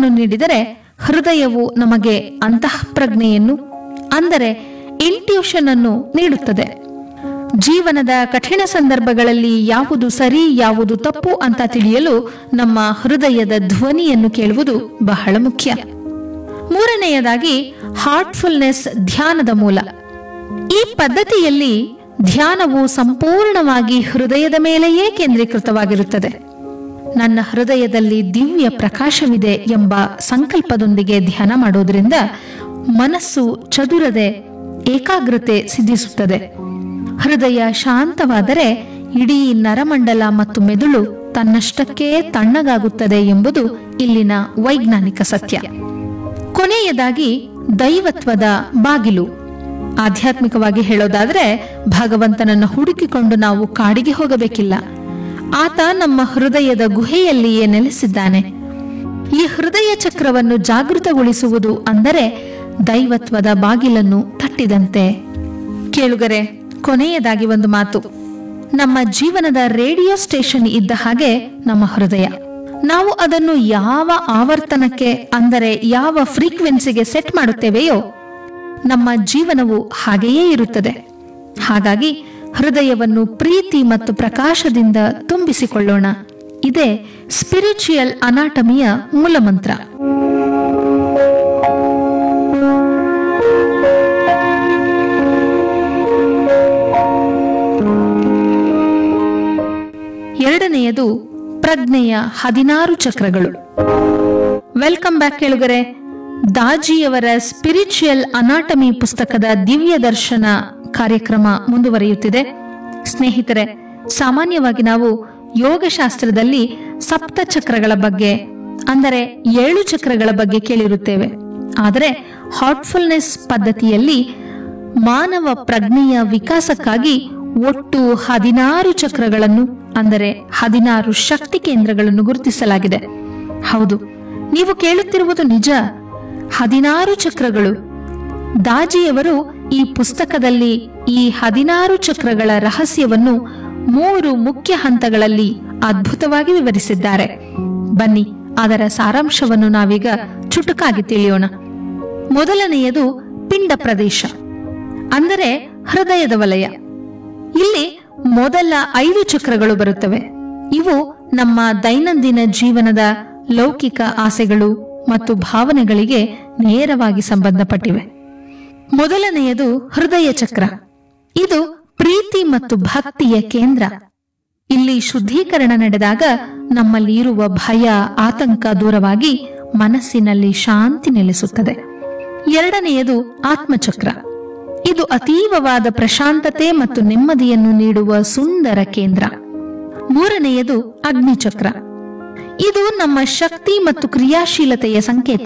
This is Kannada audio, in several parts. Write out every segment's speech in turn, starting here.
ಉತ್ತರವನ್ನು ನೀಡಿದರೆ ಹೃದಯವು ನಮಗೆ ಅಂತಃಪ್ರಜ್ಞೆಯನ್ನು ಅಂದರೆ ಇಂಟ್ಯೂಷನ್ ಅನ್ನು ನೀಡುತ್ತದೆ ಜೀವನದ ಕಠಿಣ ಸಂದರ್ಭಗಳಲ್ಲಿ ಯಾವುದು ಸರಿ ಯಾವುದು ತಪ್ಪು ಅಂತ ತಿಳಿಯಲು ನಮ್ಮ ಹೃದಯದ ಧ್ವನಿಯನ್ನು ಕೇಳುವುದು ಬಹಳ ಮುಖ್ಯ ಮೂರನೆಯದಾಗಿ ಹಾರ್ಟ್ಫುಲ್ನೆಸ್ ಧ್ಯಾನದ ಮೂಲ ಈ ಪದ್ಧತಿಯಲ್ಲಿ ಧ್ಯಾನವು ಸಂಪೂರ್ಣವಾಗಿ ಹೃದಯದ ಮೇಲೆಯೇ ಕೇಂದ್ರೀಕೃತವಾಗಿರುತ್ತದೆ ನನ್ನ ಹೃದಯದಲ್ಲಿ ದಿವ್ಯ ಪ್ರಕಾಶವಿದೆ ಎಂಬ ಸಂಕಲ್ಪದೊಂದಿಗೆ ಧ್ಯಾನ ಮಾಡೋದ್ರಿಂದ ಮನಸ್ಸು ಚದುರದೆ ಏಕಾಗ್ರತೆ ಸಿದ್ಧಿಸುತ್ತದೆ ಹೃದಯ ಶಾಂತವಾದರೆ ಇಡೀ ನರಮಂಡಲ ಮತ್ತು ಮೆದುಳು ತನ್ನಷ್ಟಕ್ಕೇ ತಣ್ಣಗಾಗುತ್ತದೆ ಎಂಬುದು ಇಲ್ಲಿನ ವೈಜ್ಞಾನಿಕ ಸತ್ಯ ಕೊನೆಯದಾಗಿ ದೈವತ್ವದ ಬಾಗಿಲು ಆಧ್ಯಾತ್ಮಿಕವಾಗಿ ಹೇಳೋದಾದ್ರೆ ಭಗವಂತನನ್ನು ಹುಡುಕಿಕೊಂಡು ನಾವು ಕಾಡಿಗೆ ಹೋಗಬೇಕಿಲ್ಲ ಆತ ನಮ್ಮ ಹೃದಯದ ಗುಹೆಯಲ್ಲಿಯೇ ನೆಲೆಸಿದ್ದಾನೆ ಈ ಹೃದಯ ಚಕ್ರವನ್ನು ಜಾಗೃತಗೊಳಿಸುವುದು ಅಂದರೆ ದೈವತ್ವದ ಬಾಗಿಲನ್ನು ತಟ್ಟಿದಂತೆ ಕೇಳುಗರೆ ಕೊನೆಯದಾಗಿ ಒಂದು ಮಾತು ನಮ್ಮ ಜೀವನದ ರೇಡಿಯೋ ಸ್ಟೇಷನ್ ಇದ್ದ ಹಾಗೆ ನಮ್ಮ ಹೃದಯ ನಾವು ಅದನ್ನು ಯಾವ ಆವರ್ತನಕ್ಕೆ ಅಂದರೆ ಯಾವ ಫ್ರೀಕ್ವೆನ್ಸಿಗೆ ಸೆಟ್ ಮಾಡುತ್ತೇವೆಯೋ ನಮ್ಮ ಜೀವನವು ಹಾಗೆಯೇ ಇರುತ್ತದೆ ಹಾಗಾಗಿ ಹೃದಯವನ್ನು ಪ್ರೀತಿ ಮತ್ತು ಪ್ರಕಾಶದಿಂದ ತುಂಬಿಸಿಕೊಳ್ಳೋಣ ಇದೇ ಸ್ಪಿರಿಚುಯಲ್ ಅನಾಟಮಿಯ ಮೂಲಮಂತ್ರ ಎರಡನೆಯದು ಪ್ರಜ್ಞೆಯ ಹದಿನಾರು ಚಕ್ರಗಳು ವೆಲ್ಕಮ್ ಬ್ಯಾಕ್ ಕೇಳುಗರೆ ದಾಜಿಯವರ ಸ್ಪಿರಿಚುಯಲ್ ಅನಾಟಮಿ ಪುಸ್ತಕದ ದಿವ್ಯ ದರ್ಶನ ಕಾರ್ಯಕ್ರಮ ಮುಂದುವರಿಯುತ್ತಿದೆ ಸ್ನೇಹಿತರೆ ಸಾಮಾನ್ಯವಾಗಿ ನಾವು ಯೋಗಶಾಸ್ತ್ರದಲ್ಲಿ ಸಪ್ತ ಚಕ್ರಗಳ ಬಗ್ಗೆ ಅಂದರೆ ಏಳು ಚಕ್ರಗಳ ಬಗ್ಗೆ ಕೇಳಿರುತ್ತೇವೆ ಆದರೆ ಹಾರ್ಟ್ಫುಲ್ನೆಸ್ ಪದ್ಧತಿಯಲ್ಲಿ ಮಾನವ ಪ್ರಜ್ಞೆಯ ವಿಕಾಸಕ್ಕಾಗಿ ಒಟ್ಟು ಹದಿನಾರು ಚಕ್ರಗಳನ್ನು ಅಂದರೆ ಹದಿನಾರು ಶಕ್ತಿ ಕೇಂದ್ರಗಳನ್ನು ಗುರುತಿಸಲಾಗಿದೆ ಹೌದು ನೀವು ಕೇಳುತ್ತಿರುವುದು ನಿಜ ಹದಿನಾರು ಚಕ್ರಗಳು ದಾಜಿಯವರು ಈ ಪುಸ್ತಕದಲ್ಲಿ ಈ ಹದಿನಾರು ಚಕ್ರಗಳ ರಹಸ್ಯವನ್ನು ಮೂರು ಮುಖ್ಯ ಹಂತಗಳಲ್ಲಿ ಅದ್ಭುತವಾಗಿ ವಿವರಿಸಿದ್ದಾರೆ ಬನ್ನಿ ಅದರ ಸಾರಾಂಶವನ್ನು ನಾವೀಗ ಚುಟುಕಾಗಿ ತಿಳಿಯೋಣ ಮೊದಲನೆಯದು ಪಿಂಡ ಪ್ರದೇಶ ಅಂದರೆ ಹೃದಯದ ವಲಯ ಇಲ್ಲಿ ಮೊದಲ ಐದು ಚಕ್ರಗಳು ಬರುತ್ತವೆ ಇವು ನಮ್ಮ ದೈನಂದಿನ ಜೀವನದ ಲೌಕಿಕ ಆಸೆಗಳು ಮತ್ತು ಭಾವನೆಗಳಿಗೆ ನೇರವಾಗಿ ಸಂಬಂಧಪಟ್ಟಿವೆ ಮೊದಲನೆಯದು ಹೃದಯ ಚಕ್ರ ಇದು ಪ್ರೀತಿ ಮತ್ತು ಭಕ್ತಿಯ ಕೇಂದ್ರ ಇಲ್ಲಿ ಶುದ್ಧೀಕರಣ ನಡೆದಾಗ ನಮ್ಮಲ್ಲಿ ಇರುವ ಭಯ ಆತಂಕ ದೂರವಾಗಿ ಮನಸ್ಸಿನಲ್ಲಿ ಶಾಂತಿ ನೆಲೆಸುತ್ತದೆ ಎರಡನೆಯದು ಆತ್ಮಚಕ್ರ ಇದು ಅತೀವವಾದ ಪ್ರಶಾಂತತೆ ಮತ್ತು ನೆಮ್ಮದಿಯನ್ನು ನೀಡುವ ಸುಂದರ ಕೇಂದ್ರ ಮೂರನೆಯದು ಅಗ್ನಿಚಕ್ರ ಇದು ನಮ್ಮ ಶಕ್ತಿ ಮತ್ತು ಕ್ರಿಯಾಶೀಲತೆಯ ಸಂಕೇತ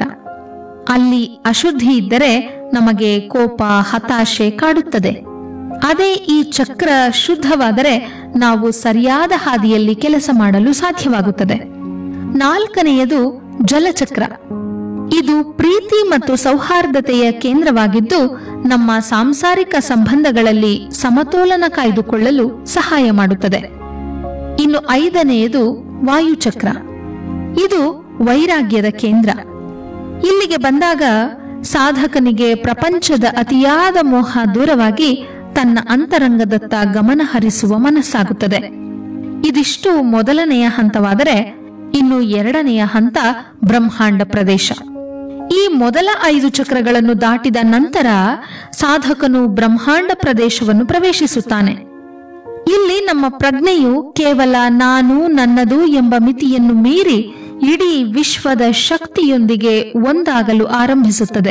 ಅಲ್ಲಿ ಅಶುದ್ಧಿ ಇದ್ದರೆ ನಮಗೆ ಕೋಪ ಹತಾಶೆ ಕಾಡುತ್ತದೆ ಅದೇ ಈ ಚಕ್ರ ಶುದ್ಧವಾದರೆ ನಾವು ಸರಿಯಾದ ಹಾದಿಯಲ್ಲಿ ಕೆಲಸ ಮಾಡಲು ಸಾಧ್ಯವಾಗುತ್ತದೆ ನಾಲ್ಕನೆಯದು ಜಲಚಕ್ರ ಇದು ಪ್ರೀತಿ ಮತ್ತು ಸೌಹಾರ್ದತೆಯ ಕೇಂದ್ರವಾಗಿದ್ದು ನಮ್ಮ ಸಾಂಸಾರಿಕ ಸಂಬಂಧಗಳಲ್ಲಿ ಸಮತೋಲನ ಕಾಯ್ದುಕೊಳ್ಳಲು ಸಹಾಯ ಮಾಡುತ್ತದೆ ಇನ್ನು ಐದನೆಯದು ವಾಯುಚಕ್ರ ಇದು ವೈರಾಗ್ಯದ ಕೇಂದ್ರ ಇಲ್ಲಿಗೆ ಬಂದಾಗ ಸಾಧಕನಿಗೆ ಪ್ರಪಂಚದ ಅತಿಯಾದ ಮೋಹ ದೂರವಾಗಿ ತನ್ನ ಅಂತರಂಗದತ್ತ ಗಮನ ಹರಿಸುವ ಮನಸ್ಸಾಗುತ್ತದೆ ಇದಿಷ್ಟು ಮೊದಲನೆಯ ಹಂತವಾದರೆ ಇನ್ನು ಎರಡನೆಯ ಹಂತ ಬ್ರಹ್ಮಾಂಡ ಪ್ರದೇಶ ಈ ಮೊದಲ ಐದು ಚಕ್ರಗಳನ್ನು ದಾಟಿದ ನಂತರ ಸಾಧಕನು ಬ್ರಹ್ಮಾಂಡ ಪ್ರದೇಶವನ್ನು ಪ್ರವೇಶಿಸುತ್ತಾನೆ ಇಲ್ಲಿ ನಮ್ಮ ಪ್ರಜ್ಞೆಯು ಕೇವಲ ನಾನು ನನ್ನದು ಎಂಬ ಮಿತಿಯನ್ನು ಮೀರಿ ಇಡೀ ವಿಶ್ವದ ಶಕ್ತಿಯೊಂದಿಗೆ ಒಂದಾಗಲು ಆರಂಭಿಸುತ್ತದೆ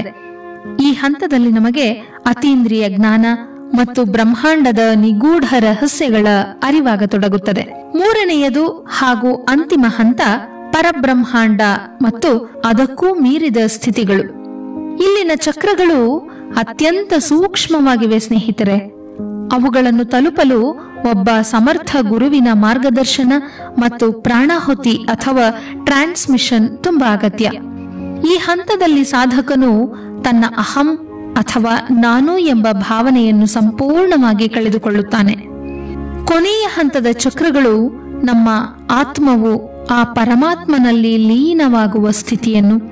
ಈ ಹಂತದಲ್ಲಿ ನಮಗೆ ಅತೀಂದ್ರಿಯ ಜ್ಞಾನ ಮತ್ತು ಬ್ರಹ್ಮಾಂಡದ ನಿಗೂಢ ರಹಸ್ಯಗಳ ಅರಿವಾಗತೊಡಗುತ್ತದೆ ಮೂರನೆಯದು ಹಾಗೂ ಅಂತಿಮ ಹಂತ ಪರಬ್ರಹ್ಮಾಂಡ ಮತ್ತು ಅದಕ್ಕೂ ಮೀರಿದ ಸ್ಥಿತಿಗಳು ಇಲ್ಲಿನ ಚಕ್ರಗಳು ಅತ್ಯಂತ ಸೂಕ್ಷ್ಮವಾಗಿವೆ ಸ್ನೇಹಿತರೆ ಅವುಗಳನ್ನು ತಲುಪಲು ಒಬ್ಬ ಸಮರ್ಥ ಗುರುವಿನ ಮಾರ್ಗದರ್ಶನ ಮತ್ತು ಪ್ರಾಣಾಹುತಿ ಅಥವಾ ಟ್ರಾನ್ಸ್ಮಿಷನ್ ತುಂಬಾ ಅಗತ್ಯ ಈ ಹಂತದಲ್ಲಿ ಸಾಧಕನು ತನ್ನ ಅಹಂ ಅಥವಾ ನಾನು ಎಂಬ ಭಾವನೆಯನ್ನು ಸಂಪೂರ್ಣವಾಗಿ ಕಳೆದುಕೊಳ್ಳುತ್ತಾನೆ ಕೊನೆಯ ಹಂತದ ಚಕ್ರಗಳು ನಮ್ಮ ಆತ್ಮವು ಆ ಪರಮಾತ್ಮನಲ್ಲಿ ಲೀನವಾಗುವ ಸ್ಥಿತಿಯನ್ನು